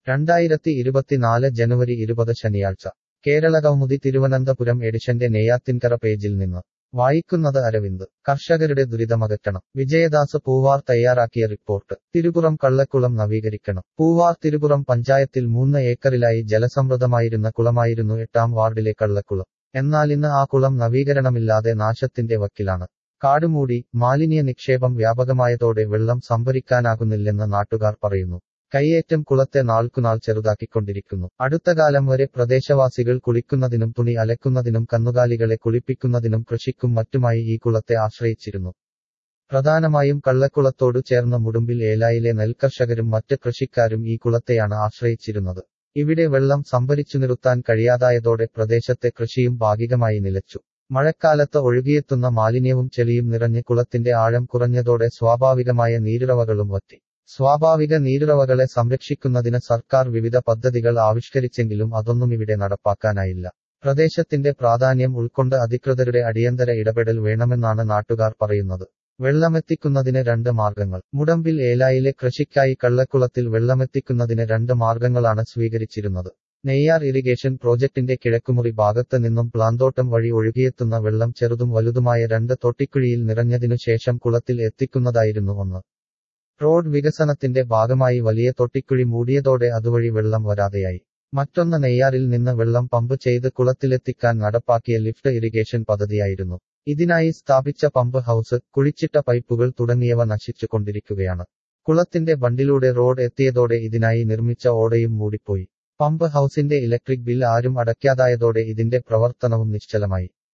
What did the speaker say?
രണ്ടായിരത്തി ഇരുപത്തിനാല് ജനുവരി ഇരുപത് ശനിയാഴ്ച കേരളകൗമുദി തിരുവനന്തപുരം എഡിഷന്റെ നെയ്യാത്തിൻകര പേജിൽ നിന്ന് വായിക്കുന്നത് അരവിന്ദ് കർഷകരുടെ ദുരിതമകറ്റണം വിജയദാസ് പൂവാർ തയ്യാറാക്കിയ റിപ്പോർട്ട് തിരുപുറം കള്ളക്കുളം നവീകരിക്കണം പൂവാർ തിരുപുറം പഞ്ചായത്തിൽ മൂന്ന് ഏക്കറിലായി ജലസമൃദ്ധമായിരുന്ന കുളമായിരുന്നു എട്ടാം വാർഡിലെ കള്ളക്കുളം എന്നാലിന്ന് ആ കുളം നവീകരണമില്ലാതെ നാശത്തിന്റെ വക്കിലാണ് കാടുമൂടി മാലിന്യ നിക്ഷേപം വ്യാപകമായതോടെ വെള്ളം സംഭരിക്കാനാകുന്നില്ലെന്ന് നാട്ടുകാർ പറയുന്നു കൈയേറ്റം കുളത്തെ നാൾക്കുനാൾ ചെറുതാക്കിക്കൊണ്ടിരിക്കുന്നു അടുത്ത കാലം വരെ പ്രദേശവാസികൾ കുളിക്കുന്നതിനും തുണി അലക്കുന്നതിനും കന്നുകാലികളെ കുളിപ്പിക്കുന്നതിനും കൃഷിക്കും മറ്റുമായി ഈ കുളത്തെ ആശ്രയിച്ചിരുന്നു പ്രധാനമായും കള്ളക്കുളത്തോടു ചേർന്ന മുടുമ്പിൽ ഏലായിലെ നെൽകർഷകരും മറ്റ് കൃഷിക്കാരും ഈ കുളത്തെയാണ് ആശ്രയിച്ചിരുന്നത് ഇവിടെ വെള്ളം സംഭരിച്ചു നിർത്താൻ കഴിയാതായതോടെ പ്രദേശത്തെ കൃഷിയും ഭാഗികമായി നിലച്ചു മഴക്കാലത്ത് ഒഴുകിയെത്തുന്ന മാലിന്യവും ചെളിയും നിറഞ്ഞ് കുളത്തിന്റെ ആഴം കുറഞ്ഞതോടെ സ്വാഭാവികമായ നീരുറവകളും വറ്റി സ്വാഭാവിക നീരുറവകളെ സംരക്ഷിക്കുന്നതിന് സർക്കാർ വിവിധ പദ്ധതികൾ ആവിഷ്കരിച്ചെങ്കിലും അതൊന്നും ഇവിടെ നടപ്പാക്കാനായില്ല പ്രദേശത്തിന്റെ പ്രാധാന്യം ഉൾക്കൊണ്ട് അധികൃതരുടെ അടിയന്തര ഇടപെടൽ വേണമെന്നാണ് നാട്ടുകാർ പറയുന്നത് വെള്ളമെത്തിക്കുന്നതിന് രണ്ട് മാർഗങ്ങൾ മുടമ്പിൽ ഏലായിലെ കൃഷിക്കായി കള്ളക്കുളത്തിൽ വെള്ളമെത്തിക്കുന്നതിന് രണ്ട് മാർഗങ്ങളാണ് സ്വീകരിച്ചിരുന്നത് നെയ്യാർ ഇറിഗേഷൻ പ്രോജക്ടിന്റെ കിഴക്കുമുറി ഭാഗത്ത് നിന്നും പ്ലാന്തോട്ടം വഴി ഒഴുകിയെത്തുന്ന വെള്ളം ചെറുതും വലുതുമായ രണ്ട് തൊട്ടിക്കുഴിയിൽ നിറഞ്ഞതിനു ശേഷം കുളത്തിൽ എത്തിക്കുന്നതായിരുന്നു ഒന്ന് റോഡ് വികസനത്തിന്റെ ഭാഗമായി വലിയ തൊട്ടിക്കുഴി മൂടിയതോടെ അതുവഴി വെള്ളം വരാതെയായി മറ്റൊന്ന് നെയ്യാറിൽ നിന്ന് വെള്ളം പമ്പ് ചെയ്ത് കുളത്തിലെത്തിക്കാൻ നടപ്പാക്കിയ ലിഫ്റ്റ് ഇറിഗേഷൻ പദ്ധതിയായിരുന്നു ഇതിനായി സ്ഥാപിച്ച പമ്പ് ഹൌസ് കുഴിച്ചിട്ട പൈപ്പുകൾ തുടങ്ങിയവ നശിച്ചുകൊണ്ടിരിക്കുകയാണ് കുളത്തിന്റെ ബണ്ടിലൂടെ റോഡ് എത്തിയതോടെ ഇതിനായി നിർമ്മിച്ച ഓടയും മൂടിപ്പോയി പമ്പ് ഹൌസിന്റെ ഇലക്ട്രിക് ബിൽ ആരും അടയ്ക്കാതായതോടെ ഇതിന്റെ പ്രവർത്തനവും നിശ്ചലമായി